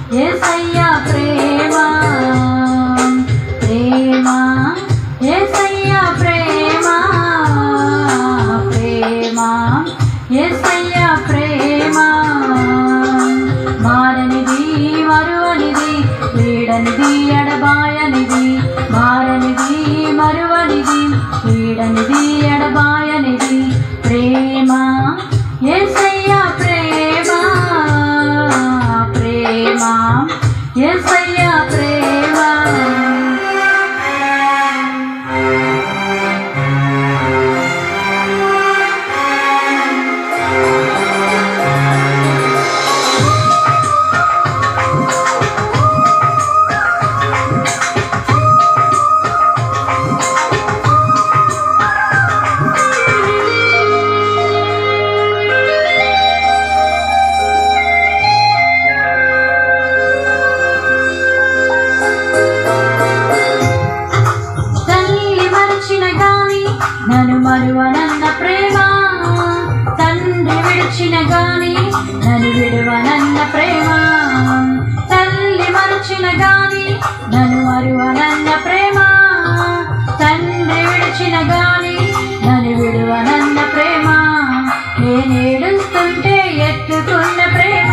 ఏసయ్య ప్రేమ ప్రేమ ఏసయ్య ప్రేమ ప్రేమ ఏసయ్య ప్రేమ మారనిది మరువనిది వీడనిది ఎడబాయనిది మారనిది మరువనిది వీడనిది ఎడబాయనిది ప్రేమ ఏసయ్య ప్రేమ ప్రేమ ఏసయ్య ప్రేమ తల్లి మరచిన గాని నన్ను మరువనన్న ప్రేమ తండ్రి విడిచిన గాని నన్ను విడువనన్న ప్రేమ తల్లి మరచిన గాని నన్ను మరువనన్న ప్రేమ తండ్రి విడిచిన గాని నన్ను విడువనన్న ప్రేమ నేనేడుస్తుంటే ఎత్తుకున్న ప్రేమ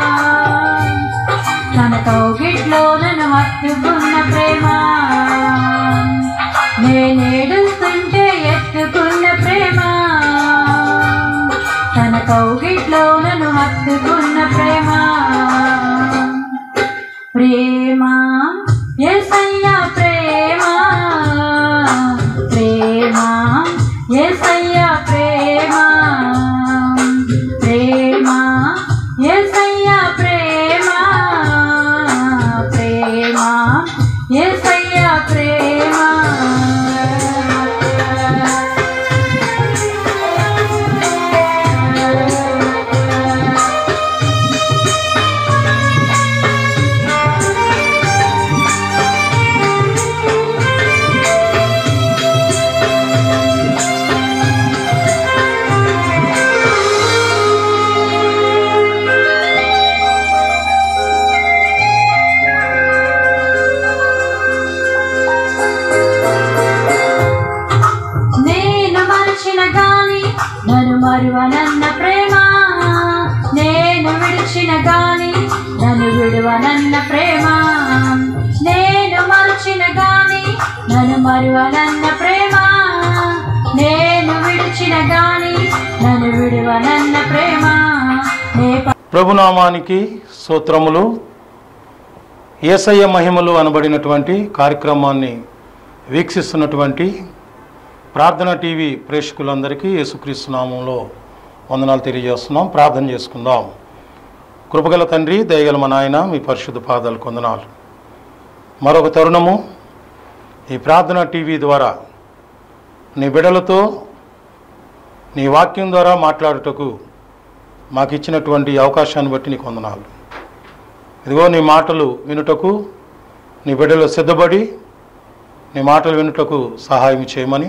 తన కౌగిట్లో నన్ను హత్తుకున్న ప్రేమ నేనేడుస్తుంటే ఎత్తుకున్న ప్రేమ తన కౌగిట్లో నన్ను హత్తుకున్న ప్రేమ ప్రేమ ఏసయ్య ప్రేమ ప్రేమ ఏసయ్య ప్రేమ ప్రేమ ఏసయ్య ప్రేమ ప్రేమ ఏసయ్య ప్రేమ నేను మరచిన గాని నన్ను మరువనన్న ప్రేమ నేను విడిచిన గాని నన్ను విడువనన్న ప్రేమ నేను మరచిన గాని నన్ను మరువనన్న ప్రేమ నేను విడిచిన గాని నన్ను విడువనన్న ప్రేమ నే ప్రభునామానికి స్తోత్రములు ఏసయ్య మహిమలు అనబడినటువంటి కార్యక్రమాన్ని వీక్షిస్తున్నటువంటి ప్రార్థన టీవీ ప్రేక్షకులందరికీ యేసుక్రీస్తు నామంలో వందనాలు తెలియజేస్తున్నాం ప్రార్థన చేసుకుందాం కృపగల తండ్రి దయగల మా నాయన మీ పరిశుద్ధ పాదాలు కొందనాలు మరొక తరుణము ఈ ప్రార్థన టీవీ ద్వారా నీ బిడలతో నీ వాక్యం ద్వారా మాట్లాడుటకు మాకు ఇచ్చినటువంటి అవకాశాన్ని బట్టి నీకు వందనాలు ఇదిగో నీ మాటలు వినుటకు నీ బిడ్డలు సిద్ధపడి నీ మాటలు వినుటకు సహాయం చేయమని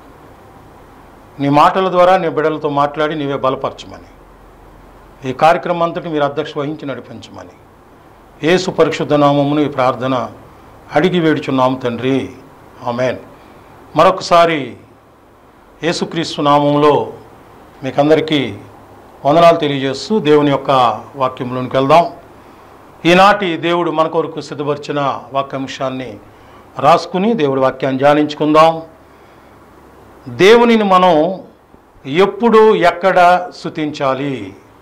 నీ మాటల ద్వారా నీ బిడ్డలతో మాట్లాడి నీవే బలపరచమని ఈ కార్యక్రమం అంతటి మీరు అధ్యక్ష వహించి నడిపించమని యేసు పరిశుద్ధ నామమును ఈ ప్రార్థన అడిగి వేడుచున్నాము తండ్రి ఆమెన్ మరొకసారి యేసుక్రీస్తు నామంలో మీకందరికీ వందనాలు తెలియజేస్తూ దేవుని యొక్క వాక్యంలోనికి వెళ్దాం ఈనాటి దేవుడు మన కొరకు సిద్ధపరిచిన వాక్యాంశాన్ని రాసుకుని దేవుడి వాక్యాన్ని ధ్యానించుకుందాం దేవునిని మనం ఎప్పుడు ఎక్కడ స్థుతించాలి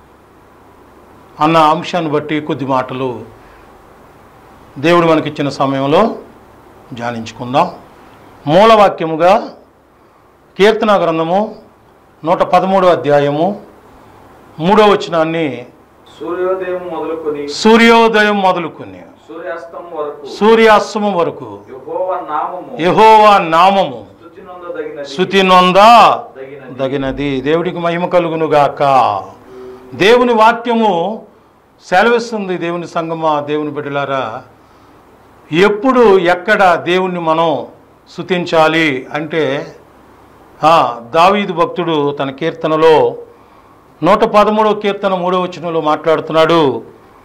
అన్న అంశాన్ని బట్టి కొద్ది మాటలు దేవుడు మనకిచ్చిన సమయంలో ధ్యానించుకుందాం మూలవాక్యముగా కీర్తన గ్రంథము నూట పదమూడవ అధ్యాయము మూడో వచనాన్ని సూర్యోదయం మొదలుకొని సూర్యోదయం మొదలుకొని సూర్యాస్తం వరకు సూర్యాస్తమం వరకు యెహోవా నామము యెహోవా నామము స్తుతి నొందదగినది శృతి నొందా దగినది దగినది దేవుడికి మహిమ కలుగును గాక దేవుని వాక్యము సెలవిస్తుంది దేవుని సంగమా దేవుని బిడ్డలారా ఎప్పుడు ఎక్కడ దేవుణ్ణి మనం స్తుతించాలి అంటే ఆ, దావీదు భక్తుడు తన కీర్తనలో నూట పదమూడవ కీర్తన మూడవ వచనంలో మాట్లాడుతున్నాడు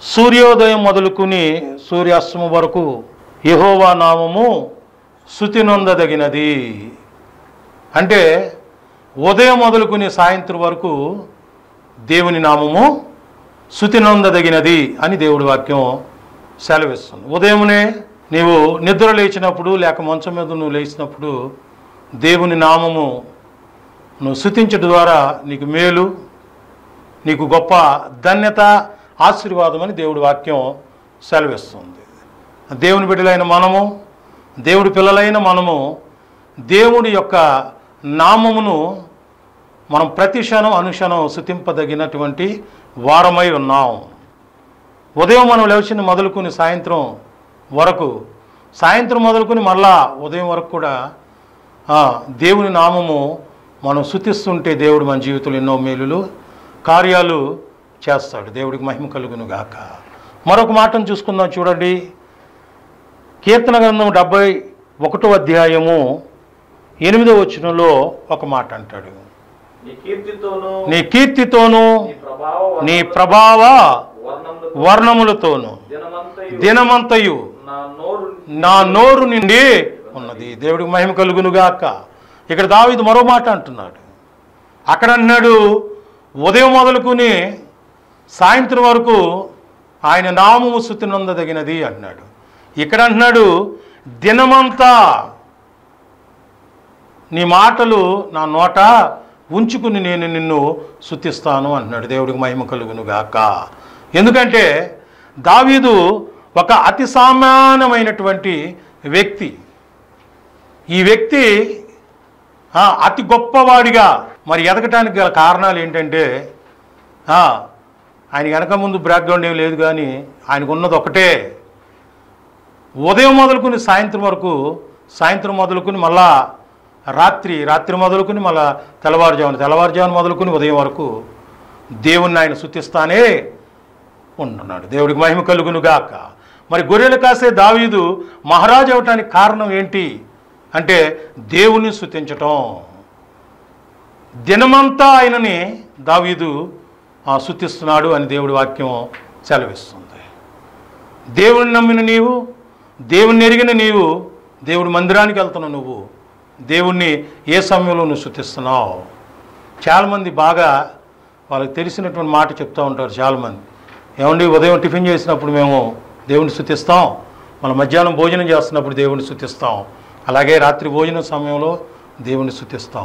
సూర్యోదయం మొదలుకుని సూర్యాస్తమం వరకు యెహోవా నామము శృతి నొందదగినది అంటే ఉదయం మొదలుకుని సాయంత్రం వరకు దేవుని నామము శృతి నొందదగినది అని దేవుడి వాక్యం సెలవిస్తుంది ఉదయమునే నీవు నిద్ర లేచినప్పుడు లేక మంచం మీద నువ్వు లేచినప్పుడు దేవుని నామము నువ్వు శృతించడం ద్వారా నీకు మేలు నీకు గొప్ప ధన్యత ఆశీర్వాదం అని దేవుడి వాక్యం సెలవిస్తుంది దేవుని బిడ్డలైన మనము దేవుడి పిల్లలైన మనము దేవుడి యొక్క నామమును మనం ప్రతి క్షణం అనుక్షణం శృతింపదగినటువంటి వారమై ఉన్నాం ఉదయం మనం లేచిన మొదలుకొని సాయంత్రం వరకు సాయంత్రం మొదలుకొని మళ్ళా ఉదయం వరకు కూడా ఆ, దేవుని నామము మనం శృతిస్తుంటే దేవుడు మన జీవితంలో ఎన్నో మేలులు కార్యాలు చేస్తాడు దేవుడికి మహిమ కలుగును గాక మరొక మాటను చూసుకుందాం చూడండి కీర్తన గ్రంథం డెబ్బై ఒకటో అధ్యాయము ఎనిమిదో వచనంలో ఒక మాట అంటాడు నీ కీర్తితోను నీ కీర్తితోనూ నీ ప్రభావ నీ ప్రభావ వర్ణములతో వర్ణములతోనూ దినమంతయు దినమంతయు నా నోరు నా నోరు నిండి ఉన్నది దేవుడికి మహిమ కలుగునుగాక ఇక్కడ దావీదు మరో మాట అంటున్నాడు అక్కడ అన్నాడు ఉదయం మొదలుకుని సాయంత్రం వరకు ఆయన నామము శృతి నొందదగినది అన్నాడు ఇక్కడ అంటున్నాడు దినమంతా నీ మాటలు నా నోట ఉంచుకుని నేను నిన్ను శుతిస్తాను అంటున్నాడు దేవుడికి మహిమ కలుగును గాక ఎందుకంటే దావీదు ఒక అతి సామాన్యమైనటువంటి వ్యక్తి ఈ వ్యక్తి ఆ, అతి గొప్పవాడిగా మరి ఎదగటానికి గల కారణాలు ఏంటంటే ఆ, ఆయన వెనక ముందు బ్యాక్గ్రౌండ్ ఏం లేదు కానీ ఆయనకు ఉన్నది ఒకటే ఉదయం మొదలుకుని సాయంత్రం వరకు సాయంత్రం మొదలుకుని మళ్ళా రాత్రి రాత్రి మొదలుకుని మళ్ళా తెల్లవారుజామున తెల్లవారుజామున మొదలుకుని ఉదయం వరకు దేవుణ్ణి ఆయన శుతిస్తానే ఉంటున్నాడు దేవుడికి మహిమ కలుగును గాక మరి గొర్రెలు కాసే దావీదు మహారాజు అవటానికి కారణం ఏంటి అంటే దేవుని శుతించటం దినమంతా ఆయనని దావీదు ఆ, శుతిస్తున్నాడు అని దేవుడి వాక్యం సెలవిస్తుంది దేవుని నమ్మిన నీవు దేవుణ్ణి ఎరిగిన నీవు దేవుడి మందిరానికి వెళ్తున్నావు నువ్వు దేవుణ్ణి ఏ సమయంలో నువ్వు శుతిస్తున్నావు చాలామంది బాగా వాళ్ళకి తెలిసినటువంటి మాట చెప్తూ ఉంటారు చాలామంది ఏమండి ఉదయం టిఫిన్ చేసినప్పుడు మేము దేవుని శుతిస్తాం మళ్ళీ మధ్యాహ్నం భోజనం చేస్తున్నప్పుడు దేవుని శుతిస్తాం అలాగే రాత్రి భోజనం సమయంలో దేవుని శుతిస్తాం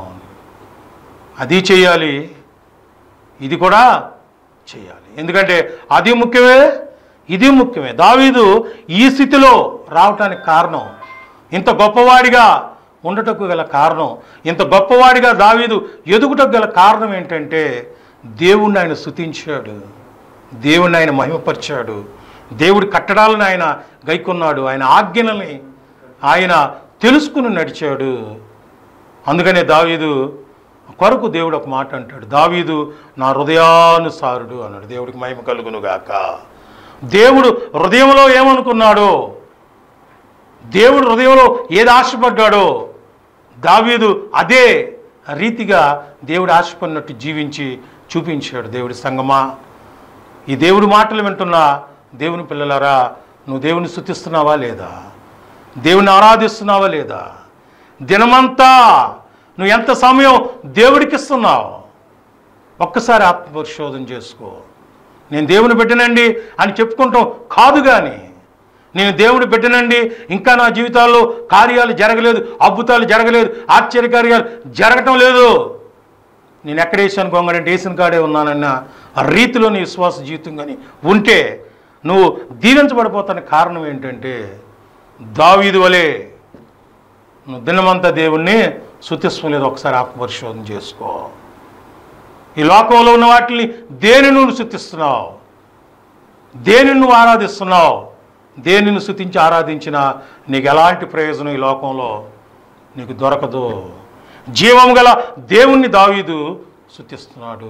అది చేయాలి ఇది కూడా చేయాలి ఎందుకంటే అది ముఖ్యమే ఇది ముఖ్యమే దావీదు ఈ స్థితిలో రావటానికి కారణం ఇంత గొప్పవాడిగా ఉండటకు గల కారణం ఇంత గొప్పవాడిగా దావీదు ఎదుగుటకు గల కారణం ఏంటంటే దేవుణ్ణి ఆయన స్థుతించాడు దేవుణ్ణి ఆయన మహిమపరిచాడు దేవుడి కట్టడాలను ఆయన గైకొన్నాడు ఆయన ఆజ్ఞలని ఆయన తెలుసుకుని నడిచాడు అందుకనే దావీదు కొరకు దేవుడు ఒక మాట అంటాడు దావీదు నా హృదయానుసారుడు అన్నాడు దేవుడికి మహిమ కలుగును గాక దేవుడు హృదయంలో ఏమనుకున్నాడో దేవుడు హృదయంలో ఏది ఆశపడ్డాడో దావీదు అదే రీతిగా దేవుడు ఆశపడినట్టు జీవించి చూపించాడు దేవుడి సంగమా ఈ దేవుడి మాటలు వింటున్నా దేవుని పిల్లలారా నువ్వు దేవుని స్థుతిస్తున్నావా లేదా దేవుని ఆరాధిస్తున్నావా లేదా దినమంతా నువ్వు ఎంత సమయం దేవుడికి ఇస్తున్నావు ఒక్కసారి ఆత్మపరిశోధన చేసుకో నేను దేవుని బిడ్డనండి అని చెప్పుకుంటాం కాదు కానీ నేను దేవుని బిడ్డనండి ఇంకా నా జీవితాల్లో కార్యాలు జరగలేదు అద్భుతాలు జరగలేదు ఆశ్చర్యకార్యాలు జరగటం లేదు నేను ఎక్కడ వేసాను కొంగడంటే వేసిన కాడే ఉన్నానన్న ఆ రీతిలో నీ విశ్వాస జీవితం కానీ ఉంటే నువ్వు దీవించబడిపోతానికి కారణం ఏంటంటే దావీదు వలే నువ్వు దినమంతా దేవుణ్ణి శుతిస్వం లేదు ఒకసారి ఆత్మపరిశోధన చేసుకో ఈ లోకంలో ఉన్న వాటిని దేని నువ్వు శుతిస్తున్నావు దేనిని నువ్వు ఆరాధిస్తున్నావు దేనిని శుతించి ఆరాధించినా నీకు ఎలాంటి ప్రయోజనం ఈ లోకంలో నీకు దొరకదు జీవం గల దేవుణ్ణి దావీదు శుతిస్తున్నాడు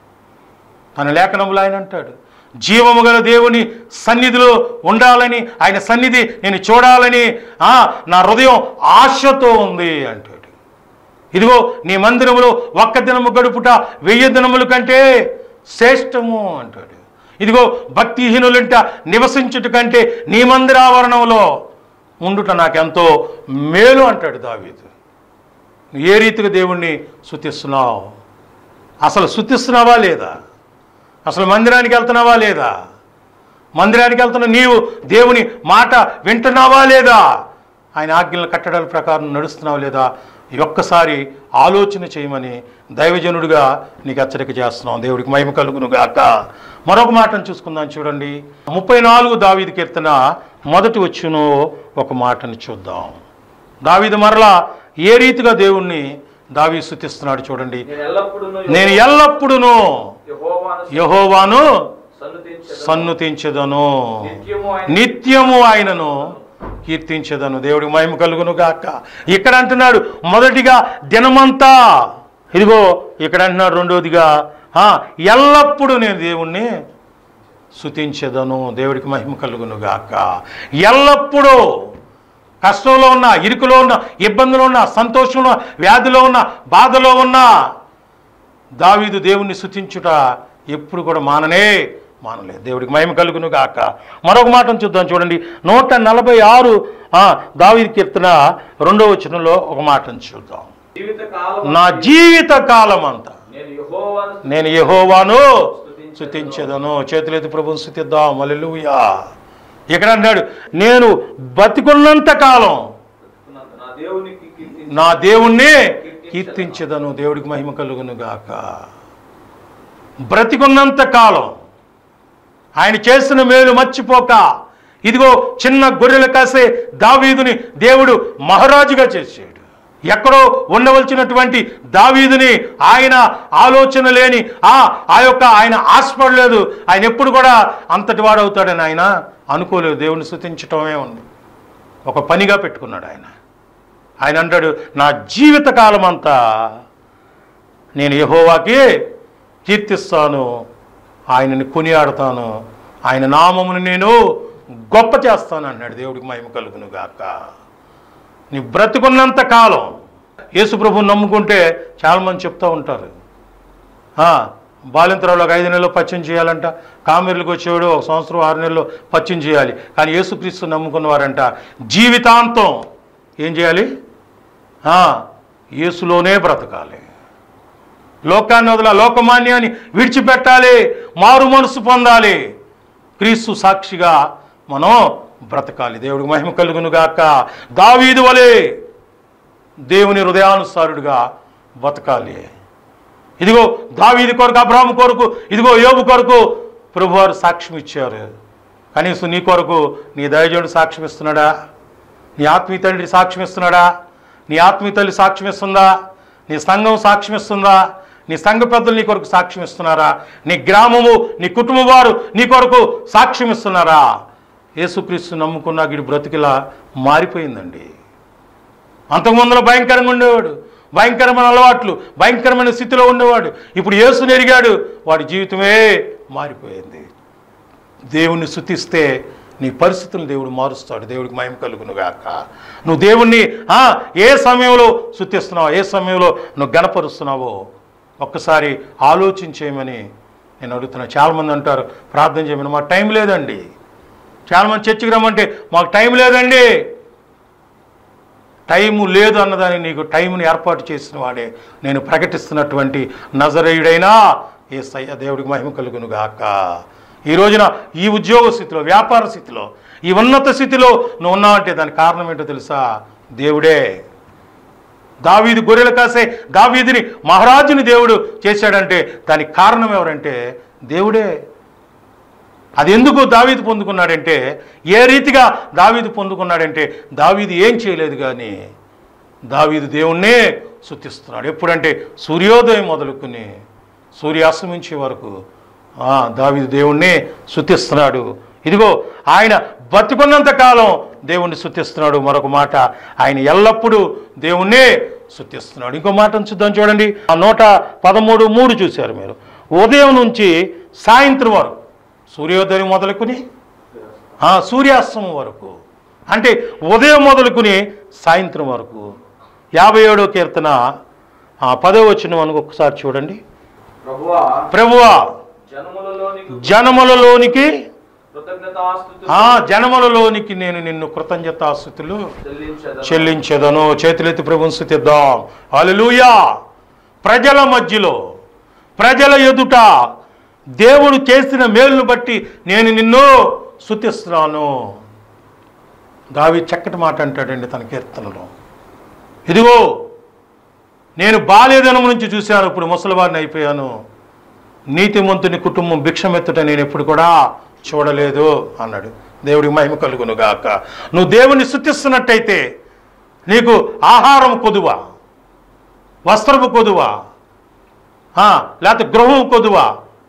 తన లేఖనములు ఆయన అంటాడు జీవము గల దేవుని సన్నిధిలో ఉండాలని ఆయన సన్నిధి నేను చూడాలని ఆ, నా హృదయం ఆశతో ఉంది అంటాడు ఇదిగో నీ మందిరములో ఒక్క దినము గడుపుట వెయ్యి దినముల కంటే శ్రేష్టము అంటాడు ఇదిగో భక్తిహీనులంట నివసించుట కంటే నీ మందిరావరణంలో ఉండుట నాకెంతో మేలు అంటాడు దావీదు నువ్వు ఏ రీతిగా దేవుణ్ణి శుతిస్తున్నావు అసలు శుతిస్తున్నావా లేదా అసలు మందిరానికి వెళ్తున్నావా లేదా మందిరానికి వెళ్తున్న నీవు దేవుని మాట వింటున్నావా లేదా ఆయన ఆజ్ఞల కట్టడాల ప్రకారం నడుస్తున్నావా లేదా ఈ ఒక్కసారి ఆలోచన చేయమని దైవజనుడిగా నీకు హెచ్చరిక చేస్తున్నాం దేవుడికి మహిమ కలుగును గాక మరొక మాటను చూసుకుందాం చూడండి ముప్పై నాలుగు దావీది కీర్తన మొదటి వచ్చును ఒక మాటను చూద్దాం దావీదు మరలా ఏ రీతిగా దేవుణ్ణి దావీ స్థుతిస్తున్నాడు చూడండి నేను ఎల్లప్పుడూ నేను ఎల్లప్పుడూను యెహోవాను యహోవాను సన్నుతించెదను. సన్నుతించదను నిత్యము ఆయన నిత్యము ఆయనను కీర్తించదను దేవుడికి మహిమ కలుగును గాక ఇక్కడ అంటున్నాడు మొదటిగా దినమంతా ఇదిగో ఇక్కడ అంటున్నాడు రెండోదిగా ఆ, ఎల్లప్పుడూ నేను దేవుణ్ణి శుతించదను దేవుడికి మహిమ కలుగును గాక ఎల్లప్పుడూ కష్టంలో ఉన్న ఇరుకులో ఉన్న ఇబ్బందులో ఉన్న సంతోషంలో వ్యాధిలో ఉన్న బాధలో ఉన్నా దావీదు దేవుణ్ణి శుతించుట ఎప్పుడు కూడా మాననే మానలేదు దేవుడికి మహిమ కలుగును గాక మరొక మాటను చూద్దాం చూడండి నూట నలభై ఆరు దావీదు కీర్తన రెండో వచనంలో ఒక మాటను చూద్దాం జీవిత కాలం నా జీవిత కాలం అంతా నేను యెహోవాను నేను యెహోవాను స్థుతించదను చేతులెత్తి ప్రభుని స్థుతిద్దాం అల్లెలుయా ఇక్కడ అన్నాడు నేను బతికున్నంత కాలం స్తుతిస్తున్నాను. నా దేవునికి కీర్తి నా దేవుణ్ణి కీర్తించదను దేవుడికి మహిమ కలుగును గాక బ్రతికున్నంత కాలం ఆయన చేసిన మేలు మర్చిపోక ఇదిగో చిన్న గొర్రెలు కాసే దావీదుని దేవుడు మహారాజుగా చేశాడు ఎక్కడో ఉండవలసినటువంటి దావీదుని ఆయన ఆలోచన లేని ఆ ఆ యొక్క ఆయన ఆశపడలేదు ఆయన ఎప్పుడు కూడా అంతటి వాడవుతాడని ఆయన అనుకోలేదు దేవుని స్థుతించటమే ఉంది ఒక పనిగా పెట్టుకున్నాడు ఆయన ఆయన అంటాడు నా జీవిత కాలం అంతా నేను యహోవాకి కీర్తిస్తాను ఆయనని కొనియాడతాను ఆయన నామమును నేను గొప్ప చేస్తాను అన్నాడు దేవుడికి మహిమ కలుగును గాక నీ బ్రతికున్నంత కాలం యేసుప్రభుని నమ్ముకుంటే చాలామంది చెప్తూ ఉంటారు ఆ, బాలింతరాలు ఒక ఐదు నెలలు పచ్చం చేయాలంట కామెర్లకు వచ్చేవాడు ఒక సంవత్సరం ఆరు నెలలు పచ్చం చేయాలి కానీ యేసుక్రీస్తు నమ్ముకున్నవారంట జీవితాంతం ఏం చేయాలి ఆ, యేసులోనే బ్రతకాలి లోకాన్ని వదల లోకమాన్యాన్ని విడిచిపెట్టాలి మారు మనసు పొందాలి క్రీస్తు సాక్షిగా మనం బ్రతకాలి దేవుడికి మహిమ కలుగును గాక దావీదు వలె దేవుని హృదయానుసారుడిగా బతకాలి ఇదిగో దావీది కొరకు అబ్రాహ్మ కొరకు ఇదిగో యోబు కొరకు ప్రభువారు సాక్ష్యం ఇచ్చారు కనీసం నీ కొరకు నీ దయజనుడు సాక్ష్యం ఇస్తున్నాడా నీ ఆత్మీయ తండ్రి సాక్ష్యం ఇస్తున్నాడా నీ ఆత్మీయ తల్లి సాక్ష్యం ఇస్తుందా నీ సంఘం సాక్ష్యం ఇస్తుందా నీ సంఘ పెద్దలు నీ కొరకు సాక్ష్యం ఇస్తున్నారా నీ గ్రామము నీ కుటుంబం వారు నీ కొరకు సాక్ష్యం ఇస్తున్నారా యేసుక్రీస్తు నమ్ముకున్న గిడి బ్రతికిలా మారిపోయిందండి అంతకుముందులో భయంకరంగా ఉండేవాడు భయంకరమైన అలవాట్లు భయంకరమైన స్థితిలో ఉండేవాడు ఇప్పుడు యేసుని ఎరిగాడు వాడి జీవితమే మారిపోయింది దేవుణ్ణి శుతిస్తే నీ పరిస్థితులను దేవుడు మారుస్తాడు దేవుడికి మహిమ కలుగును గాక నువ్వు దేవుణ్ణి ఆ, ఏ సమయంలో శుతిస్తున్నావో ఏ సమయంలో నువ్వు గణపరుస్తున్నావో ఒక్కసారి ఆలోచించేయమని నేను అడుగుతున్నా చాలామంది అంటారు ప్రార్థన చేయమని మాకు టైం లేదండి చాలామంది చర్చికి రమ్మంటే మాకు టైం లేదండి టైము లేదు అన్నదాన్ని నీకు టైంని ఏర్పాటు చేసిన వాడే నేను ప్రకటిస్తున్నటువంటి నజరేయుడైనా ఏ సయ్య దేవుడికి మహిమ కలుగును గాక ఈ రోజున ఈ ఉద్యోగ స్థితిలో వ్యాపార స్థితిలో ఈ ఉన్నత స్థితిలో నువ్వు ఉన్నావంటే దానికి కారణం ఏంటో తెలుసా దేవుడే దావీదు గొర్రెలు కాసే దావీదిని మహారాజుని దేవుడు చేశాడంటే దానికి కారణం ఎవరంటే దేవుడే అది ఎందుకు దావీదు పొందుకున్నాడంటే ఏ రీతిగా దావీదు పొందుకున్నాడంటే దావీదు ఏం చేయలేదు కానీ దావీదు దేవుణ్ణే శుతిస్తున్నాడు ఎప్పుడంటే సూర్యోదయం మొదలుకుని సూర్యాస్తమించే వరకు ఆ, దావీదు దేవుణ్ణే శుతిస్తున్నాడు ఇదిగో ఆయన బతుకున్నంత కాలం దేవుణ్ణి శుతిస్తున్నాడు మరొక మాట ఆయన ఎల్లప్పుడూ దేవుణ్ణే శుతిస్తున్నాడు ఇంకో మాటను చూద్దాం చూడండి ఆ నూట పదమూడు మూడు చూశారు మీరు ఉదయం నుంచి సాయంత్రం వరకు సూర్యోదయం మొదలుకుని ఆ, సూర్యాస్తమం వరకు అంటే ఉదయం మొదలుకుని సాయంత్రం వరకు యాభై ఏడో కీర్తన ఆ, పదో వచ్చిన మనకు ఒకసారి చూడండి ప్రభువా ప్రభువా జనములలో నీకు జనములలోనికి కృతజ్ఞతాస్తుతులు ఆ జనములలోనికి నేను నిన్ను కృతజ్ఞతాస్థుతులు చెల్లించదను చెల్లించెదను చేతులెత్తి ప్రభుని స్థుతిద్దాం హల్లెలూయా ప్రజల మధ్యలో ప్రజల ఎదుట దేవుడు చేసిన మేలును బట్టి నేను నిన్ను స్థుతిస్తున్నాను దావి చక్కటి మాట అంటాడండి తన కీర్తనలో ఇదిగో నేను బాల్యదనం నుంచి చూశాను ఇప్పుడు ముసలివాడిని అయిపోయాను నీతిమంతుని కుటుంబం భిక్షమెత్తుట నేను ఎప్పుడు కూడా చూడలేదు అన్నాడు దేవుడికి మహిమ కలుగును గాక నువ్వు దేవుని స్థుతిస్తున్నట్టయితే నీకు ఆహారం కొదువా వస్త్రము కొదువా ఆ, లేకపోతే గృహం కొదువా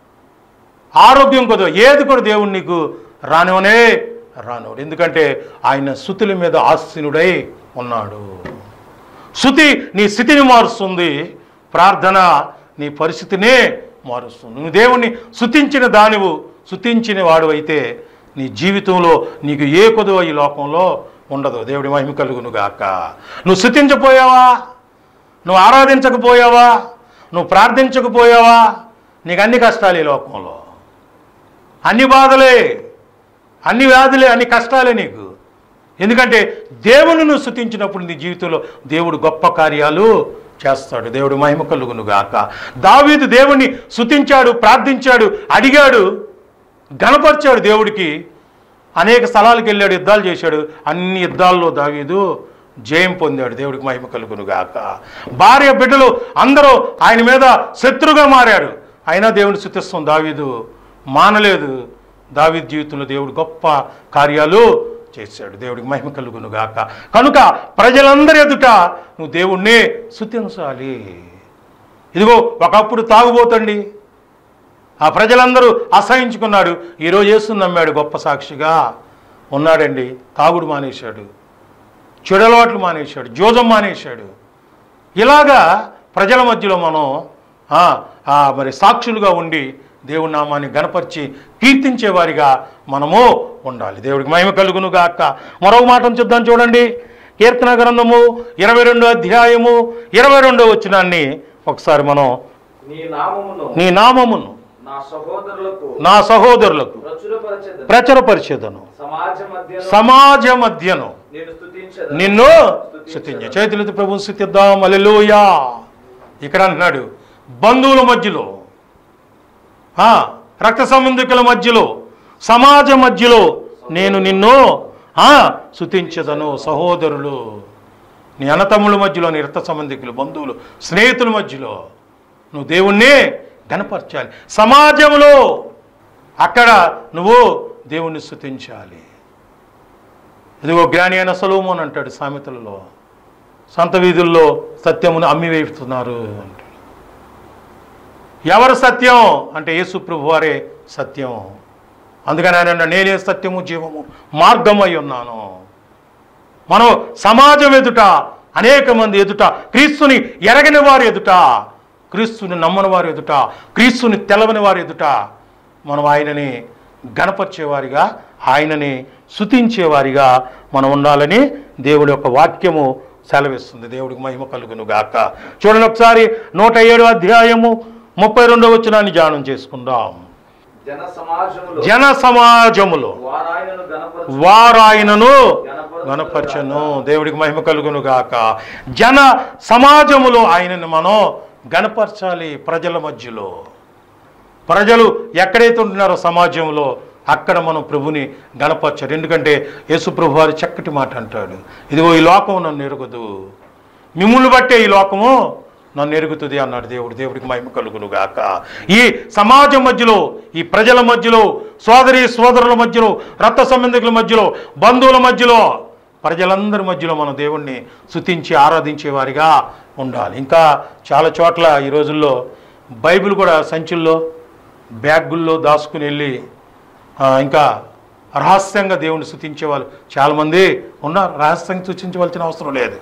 ఆరోగ్యం కొదువా ఏది కూడా దేవుడు నీకు రానివనే రానివాడు ఎందుకంటే ఆయన స్థుతుల మీద ఆసీనుడై ఉన్నాడు శృతి నీ స్థితిని మారుస్తుంది ప్రార్థన నీ పరిస్థితినే మారుస్తుంది నువ్వు దేవుణ్ణి శుతించిన దానివు శుతించిన వాడు అయితే నీ జీవితంలో నీకు ఏ కొదువ ఈ లోకంలో ఉండదు దేవుడి మహిమ కలుగును గాక నువ్వు శుతించపోయావా నువ్వు ఆరాధించకపోయావా నువ్వు ప్రార్థించకపోయావా నీకు అన్ని కష్టాలు ఈ లోకంలో అన్ని బాధలే అన్ని వ్యాధులే అన్ని కష్టాలే నీకు ఎందుకంటే దేవుని నువ్వు స్థుతించినప్పుడు నీ జీవితంలో దేవుడు గొప్ప కార్యాలు చేస్తాడు దేవుడు మహిమ కలుగును గాక దావీదు దేవుణ్ణి స్థుతించాడు ప్రార్థించాడు అడిగాడు గణపరిచాడు దేవుడికి అనేక స్థలాలకు వెళ్ళాడు యుద్ధాలు చేశాడు అన్ని యుద్ధాల్లో దావీదు జయం పొందాడు దేవుడికి మహిమ కలుగును గాక భార్య బిడ్డలు అందరూ ఆయన మీద శత్రుగా మారాడు అయినా దేవుని స్థుతిస్తాం దావీదు మానలేదు దావీదు జీవితంలో దేవుడు గొప్ప కార్యాలు చేశాడు దేవుడికి మహిమ కలుగును గాక కనుక ప్రజలందరి ఎదుట నువ్వు దేవుణ్ణి స్థుతించాలి ఇదిగో ఒకప్పుడు తాగుబోతండి ఆ ప్రజలందరూ అసహించుకున్నాడు ఈరోజు యేసుని నమ్మాడు గొప్ప సాక్షిగా ఉన్నాడండి తాగుడు మానేశాడు చెడలవాట్లు మానేశాడు జోజం మానేశాడు ఇలాగా ప్రజల మధ్యలో మనం ఆ, ఆ, మరి సాక్షులుగా ఉండి దేవుడి నామాన్ని గణపరిచి కీర్తించేవారిగా మనము ఉండాలి దేవుడికి మహిమ కలుగును గాక మరొక మాటను చూద్దాం చూడండి కీర్తన గ్రంథము ఇరవై రెండో అధ్యాయము ఇరవై రెండో వచ్చినాన్ని ఒకసారి మనం నీ నామమును నీ నామమును నా సహోదరులకు నా సహోదరులకు ప్రచురపరచెదను ప్రచురపరిచేదను సమాజ మధ్య సమాజ మధ్యను నేను స్తుతించదను నిన్ను స్థుతించ చేతులతో ప్రభు స్థుతిద్దాం అలెలుయా ఇక్కడ అంటున్నాడు బంధువుల మధ్యలో ఆ, రక్త సంబంధికుల మధ్యలో సమాజ మధ్యలో నేను నిన్ను ఆ, స్థుతించదను సహోదరులు నీ అన్నతమ్ముల మధ్యలో నీ రక్త సంబంధికులు బంధువులు స్నేహితుల మధ్యలో నువ్వు దేవుణ్ణి గనపరచాలి సమాజంలో అక్కడ నువ్వు దేవుణ్ణి స్థుతించాలి ఇదిగో జ్ఞాని అయిన సలోమోన్ అంటాడు సామెతలలో సంత వీధుల్లో సత్యమును అమ్మి వేస్తున్నారు అంటాడు ఎవరు సత్యం అంటే యేసు ప్రభు వారే సత్యం అందుకని ఆయన అన్నాడు, నేనే సత్యము జీవము మార్గమై ఉన్నాను మనం సమాజం ఎదుట అనేక మంది ఎదుట క్రీస్తుని ఎరగని వారి ఎదుట క్రీస్తుని నమ్మని వారి ఎదుట క్రీస్తుని తెలవని వారి ఎదుట మనం ఆయనని గణపరిచేవారిగా ఆయనని శుతించేవారిగా మనం ఉండాలని దేవుడి యొక్క వాక్యము సెలవిస్తుంది దేవుడికి మహిమ కలుగును గాక చూడండి ఒకసారి నూట ఏడు అధ్యాయము ముప్పై రెండో వచ్చినాన్ని ధ్యానం చేసుకుందాం జన సమాజములో జన సమాజములో వారాయనను గణపరచు వారాయనను గణపరచను దేవుడికి మహిమ కలుగును గాక జన సమాజములో ఆయనను మనం గణపరచాలి ప్రజల మధ్యలో ప్రజలు ఎక్కడైతే ఉంటున్నారో సమాజంలో అక్కడ మనం ప్రభుని గణపరచాలి ఎందుకంటే యేసు ప్రభు వారి చక్కటి మాట అంటాడు ఇదిగో ఈ లోకం నన్ను ఎరుగుదు మిమ్ముల్ని బట్టే ఈ లోకము నన్ను ఎరుగుతుంది అన్నాడు దేవుడు దేవుడికి మహిమ కలుగును గాక ఈ సమాజం మధ్యలో ఈ ప్రజల మధ్యలో సోదరి సోదరుల మధ్యలో రక్త సంబంధికుల మధ్యలో బంధువుల మధ్యలో ప్రజలందరి మధ్యలో మనం దేవుణ్ణి శుతించి ఆరాధించే వారిగా ఉండాలి ఇంకా చాలా చోట్ల ఈ రోజుల్లో బైబిల్ కూడా సంచుల్లో బ్యాగుల్లో దాచుకుని వెళ్ళి ఆ, ఇంకా రహస్యంగా దేవుణ్ణి స్థుతించే వాళ్ళు చాలామంది ఉన్నారు రహస్యంగా సూచించవలసిన అవసరం లేదు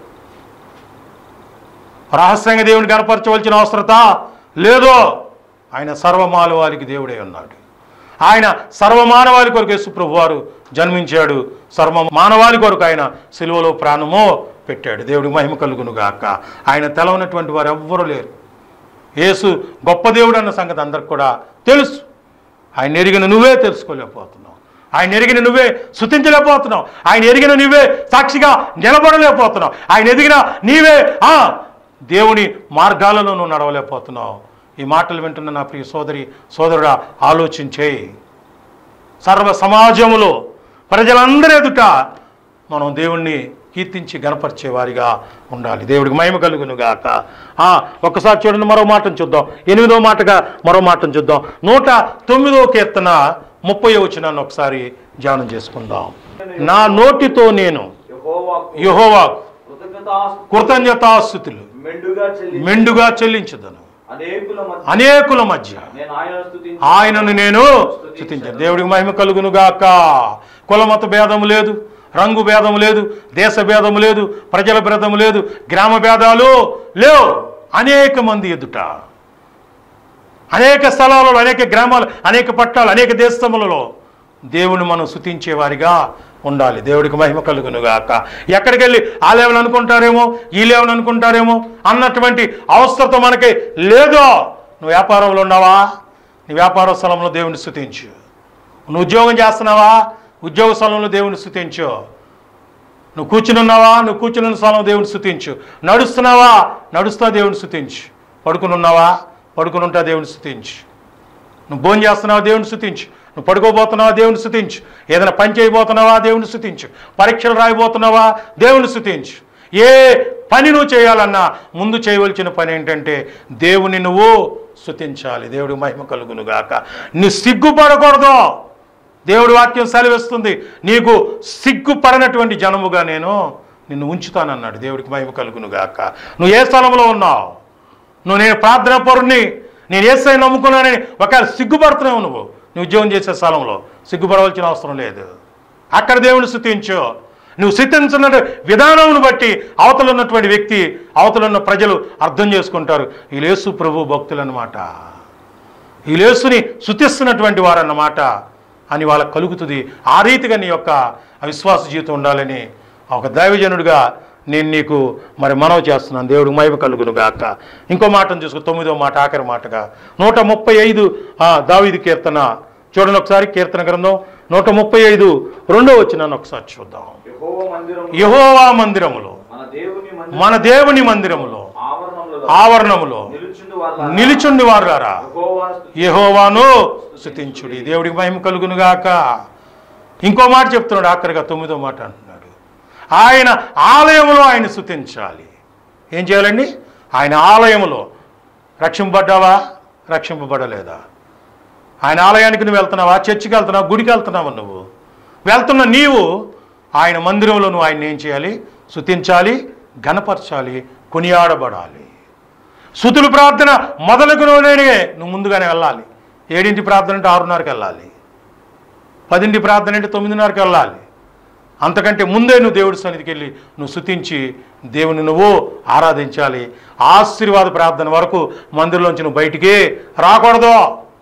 రహస్యంగా దేవుని కనపరచవలసిన అవసరత లేదు ఆయన సర్వమానవాళికి దేవుడే ఉన్నాడు ఆయన సర్వమానవాళి కొరకు యేసు ప్రభు వారు జన్మించాడు సర్వ మానవాళి కొరకు ఆయన సిలువలో ప్రాణము పెట్టాడు దేవుడికి మహిమ కలుగును గాక ఆయన తెలవనటువంటి వారు ఎవ్వరూ లేరు యేసు గొప్ప దేవుడు అన్న సంగతి అందరికి కూడా తెలుసు ఆయన ఎరిగిన నువ్వే తెలుసుకోలేకపోతున్నావు ఆయన ఎరిగిన నువ్వే శుతించలేకపోతున్నావు ఆయన ఎరిగిన నువ్వే సాక్షిగా నిలబడలేకపోతున్నావు ఆయన ఎదిగిన నీవే ఆ దేవుని మార్గాలలో నువ్వు నడవలేకపోతున్నావు ఈ మాటలు వింటున్న నా ప్రియ సోదరి సోదరుడా ఆలోచించేయి సర్వ సమాజములో ప్రజలందరి ఎదుట మనం దేవుణ్ణి కీర్తించి గణపరిచే వారిగా ఉండాలి దేవుడికి మహిమ కలుగును గాక ఆ, ఒక్కసారి చూడండి మరో మాటను చూద్దాం ఎనిమిదో మాటగా మరో మాటను చూద్దాం నూట తొమ్మిదో కీర్తన ముప్పై వచ్చినాన్ని ఒకసారి ధ్యానం చేసుకుందాం నా నోటితో నేను యెహోవాకు యహోవా కృతజ్ఞతాస్తు కృతజ్ఞతాస్థుతులు మెండుగా చెల్లి మెండుగా చెల్లించదను అనేకుల మధ్య అనేకుల మధ్య నేను ఆయనను స్తుతించి ఆయనను నేను స్థుతించాను దేవుడికి మహిమ కలుగును గాక కులమత భేదము లేదు రంగు భేదము లేదు దేశ భేదము లేదు ప్రజల భేదము లేదు గ్రామ భేదాలు లేవు అనేక మంది ఎదుట అనేక స్థలాలలో అనేక గ్రామాలు అనేక పట్టాలు అనేక దేశములలో దేవుని మనం శుతించే వారిగా ఉండాలి దేవుడికి మహిమ కలుగును గాక ఎక్కడికి వెళ్ళి ఆ లెవెల్ అనుకుంటారేమో ఈ లెవెల్ అనుకుంటారేమో అన్నటువంటి అవసరత మనకి లేదో నువ్వు వ్యాపారంలో ఉన్నావా నీ వ్యాపార స్థలంలో దేవుని స్థుతించు నువ్వు ఉద్యోగం చేస్తున్నావా ఉద్యోగ స్థలంలో దేవుని స్థుతించు నువ్వు కూర్చుని ఉన్నావా నువ్వు కూర్చుని ఉన్న స్థలంలో దేవుని స్థుతించు నడుస్తున్నావా నడుస్తా దేవుని స్థుతించు పడుకుని ఉన్నావా పడుకుని ఉంటా దేవుని స్థుతించు నువ్వు భోజనం చేస్తున్నావా దేవుని స్థుతించు నువ్వు పడుకోబోతున్నావా దేవుని స్థుతించు ఏదైనా పని చేయబోతున్నావా దేవుని స్థుతించు పరీక్షలు రాయబోతున్నావా దేవుని స్థుతించు ఏ పని నువ్వు చేయాలన్నా ముందు చేయవలసిన పని ఏంటంటే దేవుని నువ్వు స్థుతించాలి దేవుడి మహిమ కలుగును గాక నీ సిగ్గుపడకూడదు దేవుడి వాక్యం సెలవిస్తుంది నీకు సిగ్గుపడనటువంటి జనముగా నేను నిన్ను ఉంచుతానన్నాడు దేవుడికి మహిమ కలుగును గాక నువ్వు ఏ స్థలంలో ఉన్నావు నువ్వు నేను ప్రార్థనా పరుణ్ణి నేను ఏసై నమ్ముకున్నానని ఒకవేళ సిగ్గుపడుతున్నావు నువ్వు నువ్వు ఉద్యోగం చేసే స్థలంలో సిగ్గుపడవలసిన అవసరం లేదు అక్కడ దేవుని స్థుతించు నువ్వు స్థుతించిన విధానమును బట్టి అవతల ఉన్నటువంటి వ్యక్తి అవతల ఉన్న ప్రజలు అర్థం చేసుకుంటారు ఈ లేసు ప్రభు భక్తులు అన్నమాట ఈ లేసుని శుతిస్తున్నటువంటి వారన్నమాట అని వాళ్ళకు కలుగుతుంది ఆ రీతిగా నీ యొక్క అవిశ్వాస జీవితం ఉండాలని ఒక దైవజనుడిగా నేను నీకు మరి మనవి చేస్తున్నాను దేవుడికి మహిమ కలుగును గాక ఇంకో మాటను చూసుకో తొమ్మిదో మాట ఆఖరి మాటగా నూట ముప్పై ఐదు దావిది కీర్తన చూడండి ఒకసారి కీర్తన గ్రంథం నూట ముప్పై ఐదు రెండో వచ్చినాను ఒకసారి చూద్దాం యెహోవా మందిరం యహోవా మందిరములో మన దేవుని మందిరం మన దేవుని మందిరములో ఆవరణంలో ఆవరణములో నిలుచుండు వాళ్ళ నిలుచుండి వారులారా యెహోవాను స్తుతి- యెహోవాను స్థుతించుడి దేవుడికి మహిమ కలుగును గాక ఇంకో మాట చెప్తున్నాడు ఆఖరిగా తొమ్మిదో మాట అంటున్నాడు ఆయన ఆలయంలో ఆయన స్థుతించాలి ఏం చేయాలండి ఆయన ఆలయంలో రక్షింపబడ్డావా రక్షింపబడలేదా ఆయన ఆలయానికి నువ్వు వెళ్తున్నావా చర్చికి వెళ్తున్నావా గుడికి వెళ్తున్నావా నువ్వు వెళ్తున్న నీవు ఆయన మందిరంలో నువ్వు ఆయన ఏం చేయాలి స్థుతించాలి ఘనపరచాలి కొనియాడబడాలి శృతులు ప్రార్థన మొదలుకు నువ్వునే నువ్వు ముందుగానే వెళ్ళాలి ఏడింటి ప్రార్థన అంటే ఆరున్నరకి వెళ్ళాలి పదింటి ప్రార్థన అంటే తొమ్మిదిన్నరకి వెళ్ళాలి అంతకంటే ముందే నువ్వు దేవుడి సన్నిధికి వెళ్ళి నువ్వు శుతించి దేవుని నువ్వు ఆరాధించాలి ఆశీర్వాద ప్రార్థన వరకు మందిరంలోంచి నువ్వు బయటికి రాకూడదు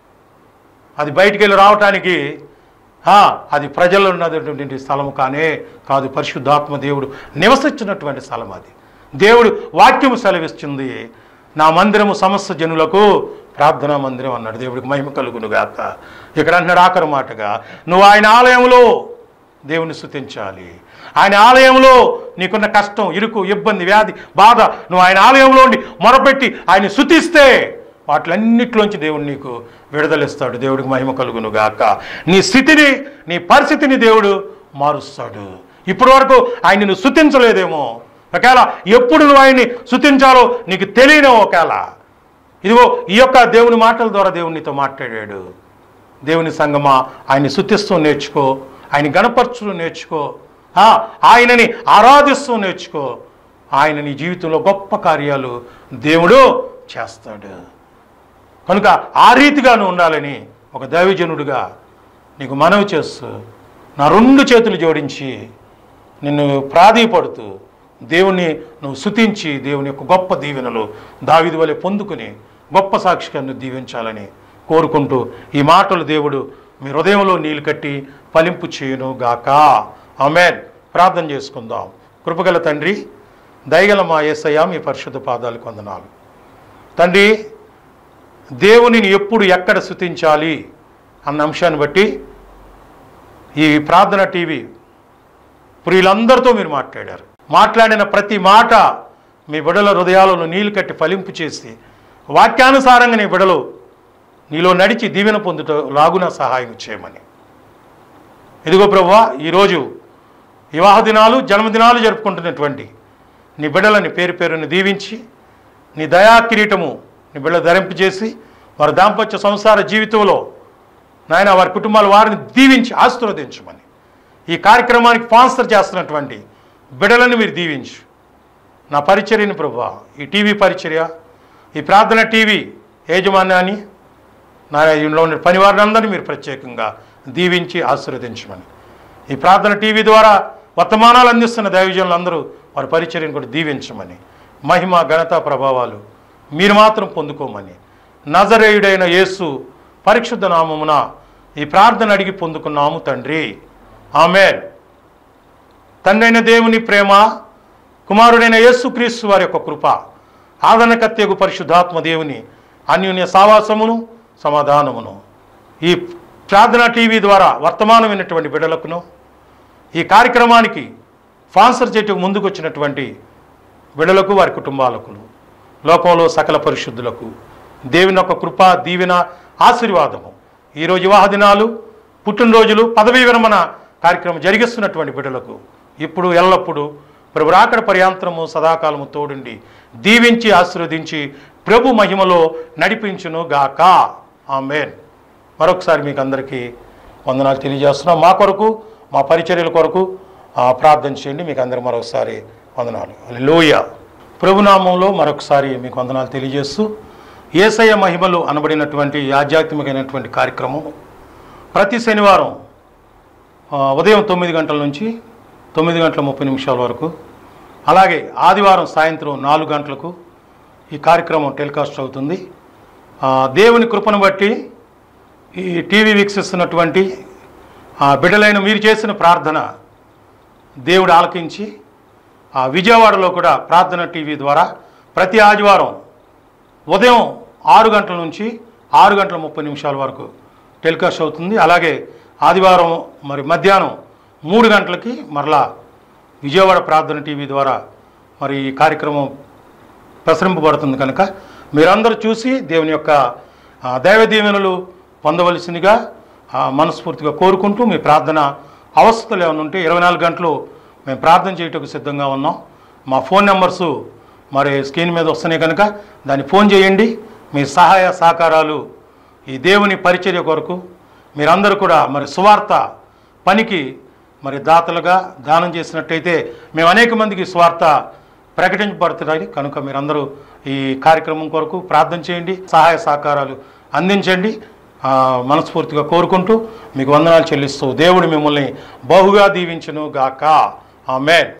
అది బయటికి వెళ్ళి రావటానికి ఆ, అది ప్రజల్లో ఉన్నటువంటి స్థలం కానే కాదు పరిశుద్ధాత్మ దేవుడు నివసించినటువంటి స్థలం అది దేవుడు వాక్యము సెలవిస్తుంది నా మందిరము సమస్త జనులకు ప్రార్థనా మందిరం అన్నాడు దేవుడికి మహిమ కలుగును గాక ఇక్కడ అంటున్నాడు ఆఖరి మాటగా నువ్వు ఆయన ఆలయంలో దేవుని స్థుతించాలి ఆయన ఆలయంలో నీకున్న కష్టం ఇరుకు ఇబ్బంది వ్యాధి బాధ నువ్వు ఆయన ఆలయంలో ఉండి మొరపెట్టి ఆయన శుతిస్తే వాటిలన్నిటిలోంచి దేవుడు నీకు విడుదలిస్తాడు దేవుడికి మహిమ కలుగును గాక నీ స్థితిని నీ పరిస్థితిని దేవుడు మారుస్తాడు ఇప్పటి వరకు ఆయన నువ్వు శుతించలేదేమో ఒకవేళ ఎప్పుడు నువ్వు ఆయన్ని శుతించాలో నీకు తెలియను ఒకవేళ ఇదిగో ఈ యొక్క దేవుని మాటల ద్వారా దేవుడు నీతో మాట్లాడాడు దేవుని సంగమా ఆయన్ని శుతిస్తూ నేర్చుకో ఆయన గణపరచుతూ నేర్చుకో ఆ, ఆయనని ఆరాధిస్తూ నేర్చుకో ఆయన నీ జీవితంలో గొప్ప కార్యాలు దేవుడు చేస్తాడు కనుక ఆ రీతిగా నువ్వు ఉండాలని ఒక దైవజనుడిగా నీకు మనవి చేస్తూ నా రెండు చేతులు జోడించి నిన్ను ప్రాధీపడుతూ దేవుణ్ణి నువ్వు శుతించి దేవుని యొక్క గొప్ప దీవెనలు దావిది వలె పొందుకుని గొప్ప సాక్షిగా నువ్వు దీవించాలని కోరుకుంటూ ఈ మాటలు దేవుడు మీ హృదయంలో నీళ్ళు కట్టి ఫలింపు చేయును గాక ఆమెన్ ప్రార్థన చేసుకుందాం కృపగల తండ్రి దయగల మా యేసయ్య మీ పరిశుద్ధ పాదాలు కొందనాలు తండ్రి దేవునిని ఎప్పుడు ఎక్కడ స్థుతించాలి అన్న అంశాన్ని బట్టి ఈ ప్రార్థన టీవీ ప్రియులందరితో మీరు మాట్లాడారు మాట్లాడిన ప్రతి మాట మీ బిడల హృదయాలను నీళ్లు కట్టి ఫలింపు చేసి వాక్యానుసారంగా నీ బిడలు నీలో నడిచి దీవెన పొందుట లాగున సహాయం చేయమని ఇదిగో ప్రభువా ఈరోజు వివాహ దినాలు జన్మదినాలు జరుపుకుంటున్నటువంటి నీ బిడ్డలని పేరు పేరుని దీవించి నీ దయా కిరీటము నీ బిడ్డ ధరింపజేసి వారి దాంపత్య సంసార జీవితంలో నాయన వారి కుటుంబాల వారిని దీవించి ఆశీర్వదించమని ఈ కార్యక్రమానికి స్పాన్సర్ చేస్తున్నటువంటి బిడలను మీరు దీవించు నా పరిచర్యని ప్రభు ఈ టీవీ పరిచర్య ఈ ప్రార్థన టీవీ యాజమాన్యాన్ని నా ఇంట్లో ఉన్న పని వారిని అందరినీ మీరు ప్రత్యేకంగా దీవించి ఆశీర్వదించమని ఈ ప్రార్థన టీవీ ద్వారా వర్తమానాలు అందిస్తున్న దైవజనులందరూ వారి పరిచర్యను కూడా దీవించమని మహిమ ఘనత ప్రభావాలు మీరు మాత్రం పొందుకోమని నజరేయుడైన యేసు పరిశుద్ధ నామమున ఈ ప్రార్థన అడిగి పొందుకున్నాము తండ్రి ఆమెన్ తండ్రైన దేవుని ప్రేమ కుమారుడైన యేసుక్రీస్తు వారి యొక్క కృప ఆదరణకత్యగు పరిశుద్ధాత్మ దేవుని అన్యోన్య సావాసమును సమాధానమును ఈ ప్రార్థన టీవీ ద్వారా వర్తమానం విన్నటువంటి బిడ్డలకును ఈ కార్యక్రమానికి స్పాన్సర్ చేయటకు ముందుకు వచ్చినటువంటి బిడలకు వారి కుటుంబాలకు లోకంలో సకల పరిశుద్ధులకు దేవుని యొక్క కృప దీవెన ఆశీర్వాదము ఈరోజు వివాహ దినాలు పుట్టినరోజులు పదవీ విరమణ కార్యక్రమం జరిగిస్తున్నటువంటి బిడ్డలకు ఇప్పుడు ఎల్లప్పుడూ ప్రభు రాకడ పర్యాంతరము సదాకాలము తోడుండి దీవించి ఆశీర్వదించి ప్రభు మహిమలో నడిపించును గాక ఆమెన్ మరొకసారి మీకు అందరికీ వందనాలు తెలియజేస్తున్నాం మా కొరకు మా పరిచర్యల కొరకు ఆ, ప్రార్థన చేయండి మీకు అందరూ మరొకసారి వందనాలు లోయ ప్రభునామంలో మరొకసారి మీకు వందనాలు తెలియజేస్తూ ఏసయ్య మహిమలు అనబడినటువంటి ఈ ఆధ్యాత్మికమైనటువంటి కార్యక్రమం ప్రతి శనివారం ఆ, ఉదయం తొమ్మిది గంటల నుంచి తొమ్మిది గంటల ముప్పై నిమిషాల వరకు అలాగే ఆదివారం సాయంత్రం నాలుగు గంటలకు ఈ కార్యక్రమం టెలికాస్ట్ అవుతుంది ఆ, దేవుని కృపను బట్టి ఈ టీవీ వీక్షిస్తున్నటువంటి ఆ బిడ్డలైన మీరు చేసిన ప్రార్థన దేవుడు ఆలకించి ఆ విజయవాడలో కూడా ప్రార్థన టీవీ ద్వారా ప్రతి ఆదివారం ఉదయం ఆరు గంటల నుంచి ఆరు గంటల ముప్పై నిమిషాల వరకు టెలికాస్ట్ అవుతుంది అలాగే ఆదివారం మరి మధ్యాహ్నం మూడు గంటలకి మరలా విజయవాడ ప్రార్థన టీవీ ద్వారా మరి ఈ కార్యక్రమం ప్రసరింపబడుతుంది కనుక మీరందరూ చూసి దేవుని యొక్క ఆ, దైవ దీవెనలు పొందవలసిందిగా ఆ, మనస్ఫూర్తిగా కోరుకుంటూ మీ ప్రార్థన అవస్థలు ఏమైనా ఉంటే ఇరవై నాలుగు గంటలు మేము ప్రార్థన చేయటకు సిద్ధంగా ఉన్నాం మా ఫోన్ నెంబర్సు మరి స్క్రీన్ మీద వస్తున్నాయి కనుక దాన్ని ఫోన్ చేయండి మీ సహాయ సహకారాలు ఈ దేవుని పరిచర్య కొరకు మీరందరూ కూడా మరి సువార్త పనికి మరి దాతలుగా దానం చేసినట్టయితే మేము అనేక మందికి స్వార్థ ప్రకటించబడుతున్నాయి కనుక మీరందరూ ఈ కార్యక్రమం కొరకు ప్రార్థన చేయండి సహాయ సహకారాలు అందించండి ఆ, మనస్ఫూర్తిగా కోరుకుంటూ మీకు వందనాలు చెల్లిస్తూ దేవుడు మిమ్మల్ని బహుగా దీవించును గాక ఆమెన్